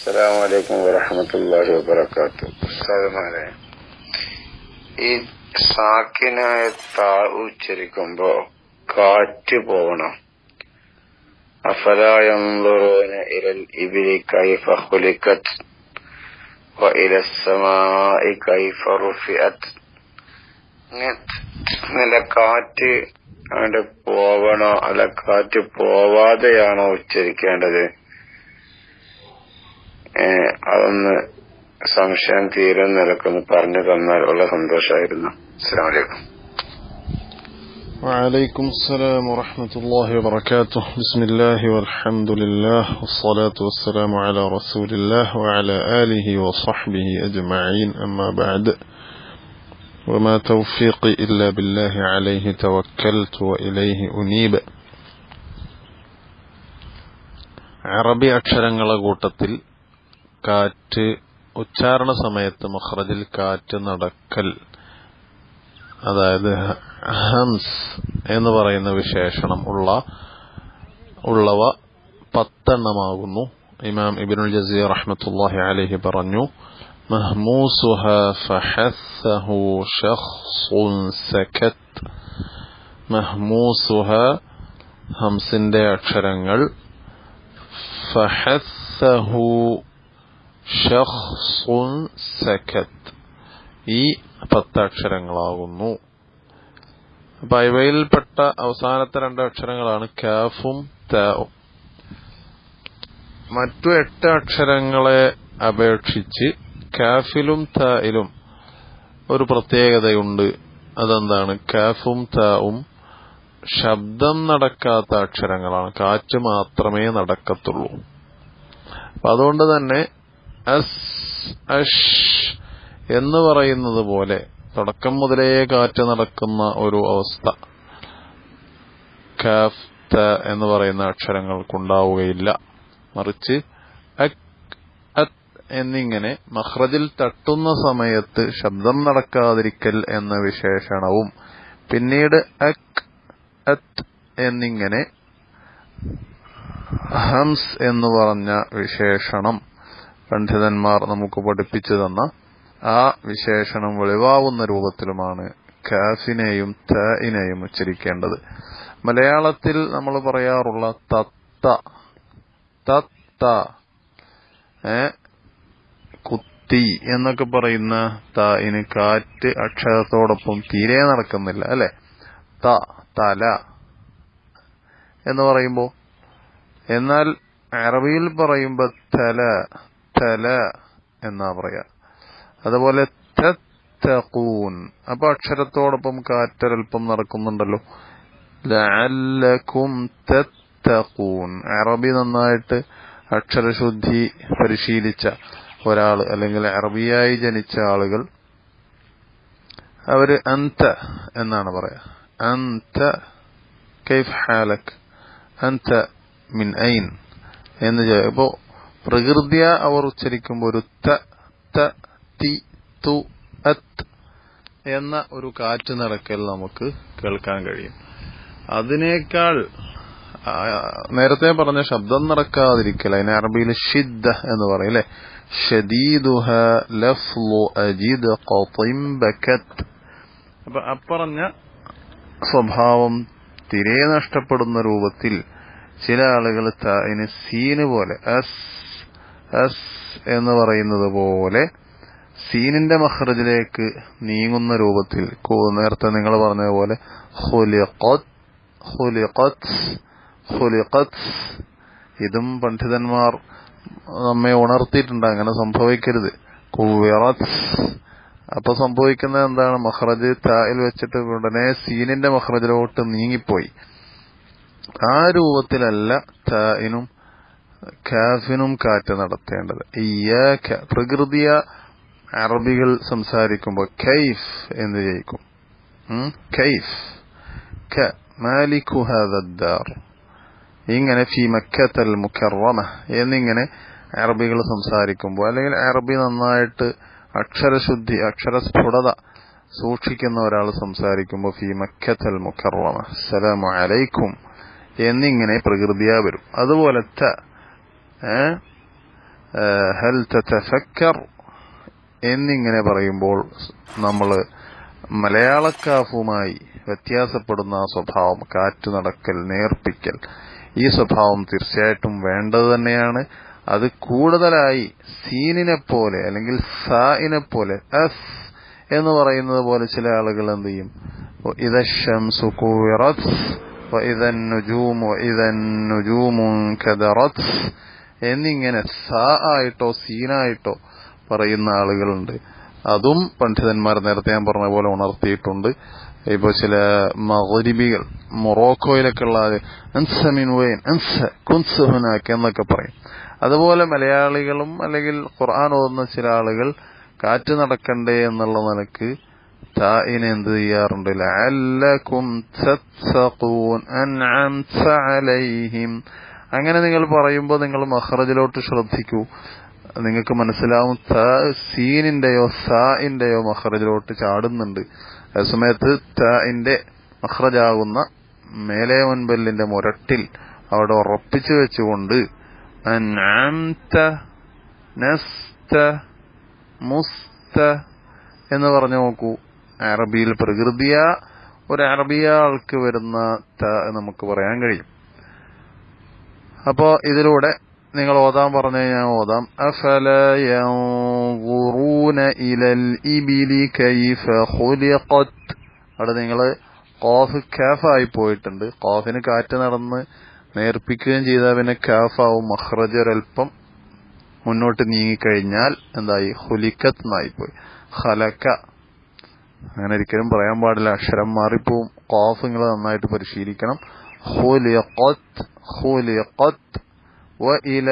അസ്സലാമു അലൈക്കും വറഹമത്തല്ലാഹി വബറകാത്തു ഉസ്താദുമാരെ ഈ സാക്കിനായ താ ഉച്ചരിക്കുമ്പോ കാറ്റ് പോകണം അഫലായംലുറൂന ഇലൽ ഇബിലി കൈഫ ഖുലിഖത് وإلى السماء كيف رفعت നല്ല കാറ്റ് അങ്ങോട്ട് പോവണോ അല്ല കാറ്റ് പോവാതെയാണോ ഉച്ചരിക്കേണ്ടത് ഏഹ് അതൊന്ന് സംശയം തീരുന്ന നിലക്കൊന്ന് പറഞ്ഞു തന്നാൽ വളരെ സന്തോഷമായിരുന്നു അസ്സാം വലൈക്കും وعليكم السلام ورحمة الله وبركاته بسم الله والحمد لله والصلاة والسلام على رسول الله وعلى آله وصحبه أجمعين أما بعد وما توفيقي إلا بالله عليه توكلت وإليه أنيب അറബി അക്ഷരങ്ങളെ കൂട്ടത്തിൽ കാറ്റ് ഉച്ചാരണ സമയത്ത് മഹ്റജിൽ കാറ്റ് നടക്കൽ അതായത് ഹംസ് എന്ന് പറയുന്ന വിശേഷണം ഉള്ള ഉള്ളവ പത്തെണ്ണമാകുന്നു ഇമാം ഇബിനുൽ ജസീർ റഹ്മത്തുല്ലാഹി അലൈഹി പറഞ്ഞു مهموسها فحثه شخص سكت മഹ്മൂസുഹ ഹംസിന്റെ അക്ഷരങ്ങൾ ഫഹസ്സഹു ഷഖ്സുൻ സക്കത്ത് ഈ പത്തക്ഷരങ്ങളാകുന്നു അപ്പൊ ഇവയിൽപ്പെട്ട അവസാനത്തെ രണ്ട് അക്ഷരങ്ങളാണ് കാഫും താവും മറ്റു എട്ട് അക്ഷരങ്ങളെ അപേക്ഷിച്ച് കാഫിലും തായിലും ഒരു പ്രത്യേകതയുണ്ട് അതെന്താണ് കാഫും താവും ശബ്ദം നടക്കാത്ത അക്ഷരങ്ങളാണ് കാറ്റ് മാത്രമേ നടക്കത്തുള്ളൂ അപ്പൊ അതുകൊണ്ട് തന്നെ അസ് അഷ് എന്ന് പറയുന്നത് പോലെ തുടക്കം മുതലേ കാറ്റ് നടക്കുന്ന ഒരു അവസ്ഥ കാഫ് ത എന്ന് പറയുന്ന അക്ഷരങ്ങൾക്കുണ്ടാവുകയില്ല മറിച്ച് അക് അത് എന്നിങ്ങനെ മഹ്റജിൽ തട്ടുന്ന സമയത്ത് ശബ്ദം നടക്കാതിരിക്കൽ എന്ന വിശേഷണവും പിന്നീട് അക് അത് എന്നിങ്ങനെ ഹംസ് എന്ന് പറഞ്ഞ വിശേഷണം പണ്ഡിതന്മാർ നമുക്ക് പഠിപ്പിച്ചു തന്ന ആ വിശേഷണം വെളിവാവുന്ന രൂപത്തിലുമാണ് കാഫിനെയും തയിനെയും ഉച്ചരിക്കേണ്ടത് മലയാളത്തിൽ നമ്മൾ പറയാറുള്ള തത്ത തത്ത ഏ കുത്തി എന്നൊക്കെ പറയുന്ന തായിന് കാറ്റ് അക്ഷരത്തോടൊപ്പം തീരെ നടക്കുന്നില്ല അല്ലെ ത തല എന്ന് പറയുമ്പോ എന്നാൽ അറബിയിൽ പറയുമ്പോ തല തല എന്നാ പറയാ അതുപോലെ തത്തഖൂൻ അപ്പൊ അക്ഷരത്തോടൊപ്പം കാറ്റൊരൽപ്പം നടക്കുന്നുണ്ടല്ലോ ലഅല്ലക്കും തത്തഖൂൻ അറബി നന്നായിട്ട് അക്ഷരശുദ്ധി പരിശീലിച്ച ഒരാൾ അല്ലെങ്കിൽ അറബിയായി ജനിച്ച ആളുകൾ അവര് അന്ത എന്നാണ് പറയാ അന്ത കൈഫ് ഹാലക് അന്ത മിൻ ഐൻ എന്ന് ഇപ്പോ പ്രകൃതിയ അവർ ഉച്ചരിക്കുമ്പോൾ ഒരു ത ത തി തു അത് എന്ന ഒരു കാറ്റ് നടക്കൽ നമുക്ക് കേൾക്കാൻ കഴിയും അതിനേക്കാൾ നേരത്തെ പറഞ്ഞ ശബ്ദം നടക്കാതിരിക്കൽ അതിന് അറബിയിൽ ഷിദ്ദ എന്ന് പറയും അല്ലെ ഷദീദുഹ ലഫ്ലു അജിദ് ഖതിം ബക്കത്ത് അപ്പൊ അപ്പറഞ്ഞ സ്വഭാവം തിരെ നഷ്ടപ്പെടുന്ന രൂപത്തിൽ ചില ആളുകൾ അതിന് സീന് പോലെ അസ് അസ് എന്ന് പറയുന്നത് പോലെ സീനിന്റെ മഹ്റജിലേക്ക് നീങ്ങുന്ന രൂപത്തിൽ നേരത്തെ നിങ്ങൾ പറഞ്ഞതുപോലെ ഇതും പണ്ഡിതന്മാർ നമ്മെ ഉണർത്തിയിട്ടുണ്ട് അങ്ങനെ സംഭവിക്കരുത് കുവിറത്ത് അപ്പൊ സംഭവിക്കുന്നത് എന്താണ് മഹ്റജ് തായിൽ വെച്ചിട്ട് ഉടനെ സീനിന്റെ മഹ്റജിലോട്ട് നീങ്ങിപ്പോയി ആ രൂപത്തിലല്ല തായിനും കാഫിനും കാറ്റ് നടത്തേണ്ടത് ഇയ്യാക്ക പ്രകൃതിയ അറബികൾ സംസാരിക്കുമ്പോൾ കൈഫ് എന്ന് ജയിക്കും കൈഫ് ക മാലിക്കു ഹാദാർ ഇങ്ങനെ ഫി മക്കത്തൽ മുക്കറമ എന്നിങ്ങനെ അറബികൾ സംസാരിക്കുമ്പോൾ അല്ലെങ്കിൽ അറബി നന്നായിട്ട് അക്ഷരശുദ്ധി അക്ഷരസ്ഫുടത സൂക്ഷിക്കുന്ന ഒരാൾ സംസാരിക്കുമ്പോൾ ഫി മക്കത്തൽ മുക്കറമ അസ്സലാമു അലൈക്കും എന്നിങ്ങനെ പ്രകൃതിയാ വരും അതുപോലെ ത ഹൽ തഫക്കർ എന്നിങ്ങനെ പറയുമ്പോൾ നമ്മൾ മലയാളക്കാഫുമായി വ്യത്യാസപ്പെടുന്ന ആ സ്വഭാവം കാറ്റു നടക്കൽ നേർപ്പിക്കൽ ഈ സ്വഭാവം തീർച്ചയായിട്ടും വേണ്ടത് തന്നെയാണ് അത് കൂടുതലായി സീനിനെ പോലെ അല്ലെങ്കിൽ സായിനെ പോലെ എസ് എന്ന് പറയുന്നത് പോലെ ചില ആളുകൾ എന്ത് ചെയ്യും ഇത ഷംസു കുവിറത്ത് وإذا النجوم وإذا النجوم كدرت എന്നിങ്ങനെ സാ ആയിട്ടോ സീനായിട്ടോ പറയുന്ന ആളുകളുണ്ട് അതും പണ്ഡിതന്മാർ നേരത്തെ ഞാൻ പറഞ്ഞ പോലെ ഉണർത്തിയിട്ടുണ്ട് ഇപ്പൊ ചില മകരിബികൾ മൊറോക്കോയിലൊക്കെ ഉള്ള അൻസമിൻ വൈൻ അൻസ കുൻസുഹനാക്ക് എന്നൊക്കെ പറയും അതുപോലെ മലയാളികളും അല്ലെങ്കിൽ ഖുർആൻ ഓതുന്ന ചില ആളുകൾ കാറ്റ് നടക്കണ്ടേ എന്നുള്ള നിലക്ക് തായിനെ എന്ത് ചെയ്യാറുണ്ട് ലഅല്ലക്കും തത്തഖൂൻ അൻഅംത അലൈഹിം അങ്ങനെ നിങ്ങൾ പറയുമ്പോൾ നിങ്ങൾ മഹ്റജിലോട്ട് ശ്രദ്ധിക്കൂ നിങ്ങൾക്ക് മനസ്സിലാവും ത സീനിന്റെയോ സാഇന്റെയോ മഹ്റജിലോട്ട് ചാടുന്നുണ്ട് അതേസമയത്ത് തന്റെ മഹ്റജാകുന്ന മേലെ മുൻപല്ലിന്റെ മുരട്ടിൽ അവിടെ ഉറപ്പിച്ചു വെച്ചുകൊണ്ട് അൻഅംത നസ്ത മുസ്ത എന്ന് പറഞ്ഞു നോക്കൂ അറബിയിൽ പ്രകൃതിയ ഒരു അറബിയ ആൾക്ക് വരുന്ന ത നമുക്ക് പറയാൻ കഴിയും അപ്പോ ഇതിലൂടെ നിങ്ങൾ ഓതാൻ പറഞ്ഞു ഞാൻ ഓതാം അഫല യൻظുറൂന ഇലൽ ഇബിലി കൈഫ ഖുലിഖത് അവിടെ നിങ്ങൾ ഖാഫ് കാഫായി പോയിട്ടുണ്ട് ഖാഫിന് കാറ്റ് നടന്ന് നേർപ്പിക്കുകയും ചെയ്താൽ പിന്നെ കാഫാവും മഹ്റജ് ഒരൽപ്പം മുന്നോട്ട് നീങ്ങിക്കഴിഞ്ഞാൽ എന്തായി ഹുലിക്കത്ത് എന്നായിപ്പോയി ഹലക്ക അങ്ങനെ ഒരിക്കലും പറയാൻ പാടില്ല അക്ഷരം മാറിപ്പോവും ഖാഫ് നിങ്ങൾ നന്നായിട്ട് പരിശീലിക്കണം ഹുലിഖത്ത് ഹുലിഖത്ത് وإلى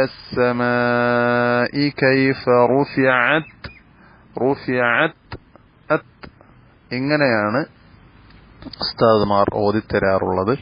السماء كيف رفعت رفعت أت ഇങ്ങനെയാണ് ഉസ്താദ്മാർ ഓതിത്തരാറുള്ളത്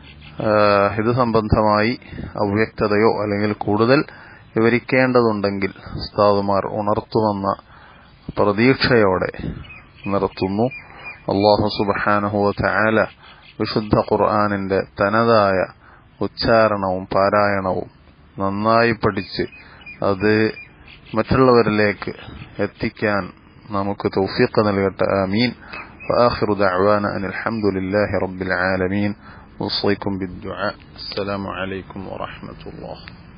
ഇത് സംബന്ധമായി അവ്യക്തതയോ അല്ലെങ്കിൽ കൂടുതൽ വിവരിക്കേണ്ടതുണ്ടെങ്കിൽ ഉസ്താദുമാർ ഉണർത്തുമെന്ന പ്രതീക്ഷയോടെ നിർത്തുന്നു അള്ളാഹു സുബാനഹുവ ചായാല വിശുദ്ധ ഖുർആാനിന്റെ തനതായ ഉച്ചാരണവും പാരായണവും നന്നായി പഠിച്ച് അത് മറ്റുള്ളവരിലേക്ക് എത്തിക്കാൻ നമുക്ക് തൗഫീഖ് നൽകട്ടെ ആമീൻ وآخر دعوانا أن الحمد لله رب العالمين أوصيكم بالدعاء السلام عليكم ورحمة الله